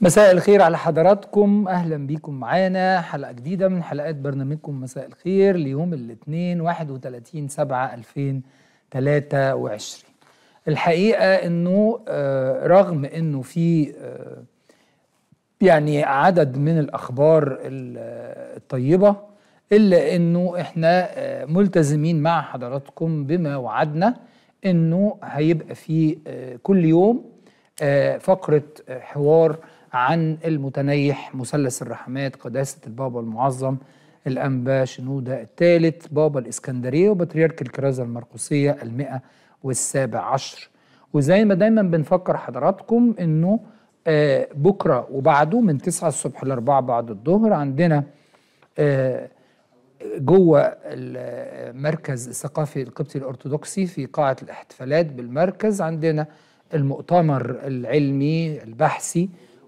مساء الخير على حضراتكم اهلا بيكم معانا حلقه جديده من حلقات برنامجكم مساء الخير ليوم الاثنين 31 7 2023 الحقيقه انه آه، رغم انه في آه، يعني عدد من الاخبار ال- الطيبه الا انه احنا آه، ملتزمين مع حضراتكم بما وعدنا انه هيبقى في آه، كل يوم آه، فقره آه، حوار عن المتنيح مثلث الرحمات قداسه البابا المعظم الانبا شنوده الثالث بابا الاسكندريه وبطريرك الكرازه المرقسيه المئة والسابع عشر وزي ما دايما بنفكر حضراتكم انه آه، بكره وبعده من 9 الصبح ل 4 بعد الظهر عندنا آه، جوه المركز الثقافي القبطي الارثوذكسي في قاعه الاحتفالات بالمركز عندنا المؤتمر العلمي البحثي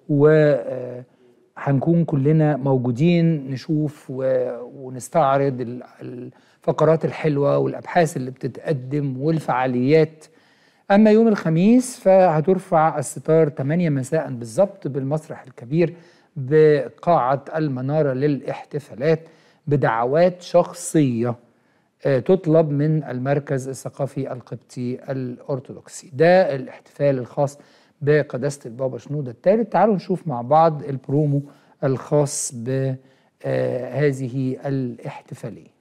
وهنكون كلنا موجودين نشوف و- ونستعرض ال- الفقرات الحلوه والابحاث اللي بتتقدم والفعاليات اما يوم الخميس فهترفع الستار 8 مساء بالظبط بالمسرح الكبير بقاعه المناره للاحتفالات بدعوات شخصيه آه، تطلب من المركز الثقافي القبطي الأرثوذكسي ده الاحتفال الخاص بقداسة البابا شنودة الثالث تعالوا نشوف مع بعض البرومو الخاص بهذه الاحتفالية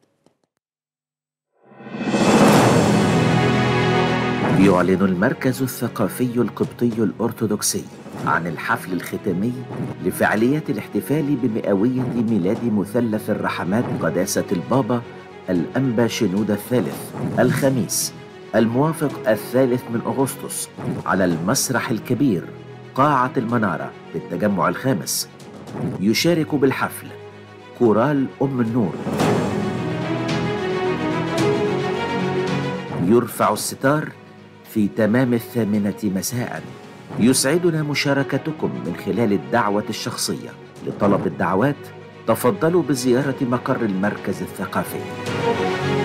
يعلن المركز الثقافي القبطي الأرثوذكسي عن الحفل الختامي لفعاليات الاحتفال بمئوية ميلاد مثلث الرحمات قداسة البابا الأنبا شنودة الثالث الخميس الموافق الثالث من أغسطس على المسرح الكبير قاعة المنارة بالتجمع الخامس يشارك بالحفل كورال أم النور يرفع الستار في تمام الثامنة مساء يسعدنا مشاركتكم من خلال الدعوة الشخصية لطلب الدعوات تفضلوا بزيارة مقر المركز الثقافي